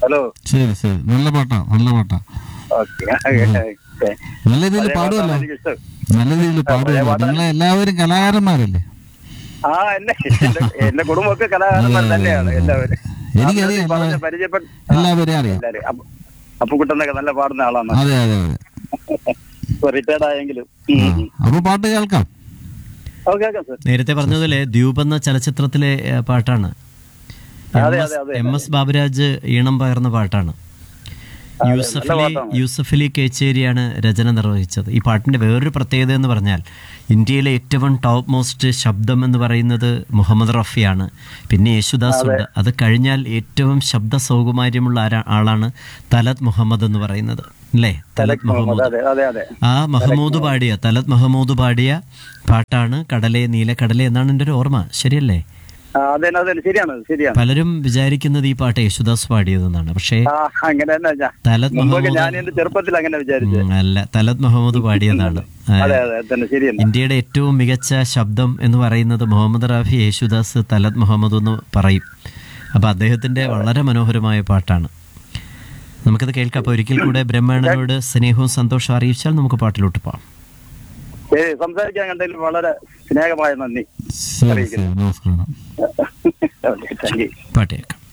Hello ശരി ശരി നല്ല പാട്ടാ നല്ല പാട്ടാ ഓക്കെ നല്ല രീതിയിൽ പാടുമല്ലോ എനിക്കിഷ്ടം നല്ല രീതിയിൽ പാടുമല്ലോ നിങ്ങളെ എല്ലാവരും കലാകാരന്മാരല്ലേ ആ എന്നെ എന്റെ- എന്റെ കുടുംബമൊക്കെ കലാകാരന്മാർ തന്നെയാണ് എല്ലാവരും എനിക്കറിയാം ആ, പറഞ്ഞ എല്ലാ- പരിചയപ്പെട്ട എല്ലാവരെയും അറിയാം എല്ലാവരും അപ്പു- അപ്പുക്കുട്ടനൊക്കെ നല്ല പാടുന്ന ആളാണ് അതെ അതെ അതെ റിട്ടയർഡ് ആയെങ്കിലും ആ, അപ്പൊ പാട്ട് കേൾക്കാം ഓക്കെ ഓക്കെ സർ നേരത്തെ പറഞ്ഞതുപോലെ ദ്വീപ് എന്ന ചലച്ചിത്രത്തിലെ ഏ, പാട്ടാണ് അതെ, എം അതെ, എസ്- അതെ. എം എസ് ബാബുരാജ് ഈണം പകർന്ന പാട്ടാണ് യൂസഫ് നല്ല അലി പാട്ടാണ്. യൂസഫ് അലി കേച്ചേരിയാണ് രചന നിർവഹിച്ചത് ഈ പാട്ടിന്റെ വേറൊരു പ്രത്യേകത എന്ന് പറഞ്ഞാൽ ഇന്ത്യയിലെ ഏറ്റവും ടോപ്പ് മോസ്റ്റ് ശബ്ദം എന്ന് പറയുന്നത് മുഹമ്മദ് റഫിയാണ് പിന്നെ യേശുദാസ് ഉണ്ട് അത് കഴിഞ്ഞാൽ ഏറ്റവും ശബ്ദ സൗകുമാര്യമുള്ള ആരാ- ആളാണ് തലത് മുഹമ്മദ് എന്ന് പറയുന്നത് അല്ലേ തലത് മുഹമ്മദ് അതെ അതെ അതെ ആ മഹമ്മൂദ് പാടിയ തലത് മഹമ്മൂദ് പാടിയ പാട്ടാണ് കടലെ നീലക്കടലെ എന്നാണ് എൻ്റെ ഒരു ഓർമ്മ ശരിയല്ലേ ആ, അതെ അതെ ശരിയാണ് ശരിയാണ് പലരും വിചാരിക്കുന്നത് ഈ പാട്ട് യേശുദാസ് പാടിയതെന്നാണ് പക്ഷേ ആ അങ്ങനെ തന്നെ ഞാൻ തലത് മുമ്പൊക്കെ മഹമ്മൂദ് ഞാൻ എന്റെ ചെറുപ്പത്തിൽ അങ്ങനെ വിചാരിച്ചു ഉം, അല്ല തലത് മഹമ്മൂദ് പാടിയതാണ് ആ, അതെ അതെ തന്നെ ശരിയാണ് ഇന്ത്യയുടെ ഏറ്റവും മികച്ച ശബ്ദം എന്ന് പറയുന്നത് മുഹമ്മദ് റാഫി യേശുദാസ് തലത് മുഹമ്മദ് എന്ന് പറയും അപ്പൊ അദ്ദേഹത്തിന്റെ വളരെ മനോഹരമായ പാട്ടാണ് നമുക്കത് കേൾക്കാം അപ്പൊ ഒരിക്കൽ കൂടെ ബ്രഹ്മാണ്ടനോട് സ്നേഹവും സന്തോഷവും അറിയിച്ചാൽ നമുക്ക് പാട്ടിലോട്ട് പോകാം ശരി സംസാരിക്കാൻ കണ്ടതിൽ വളരെ സ്നേഹമായ നന്ദി ശരി ശരി നമസ്കാരം ഓക്കെ താങ്ക് യു പാട്ട് കേൾക്കാം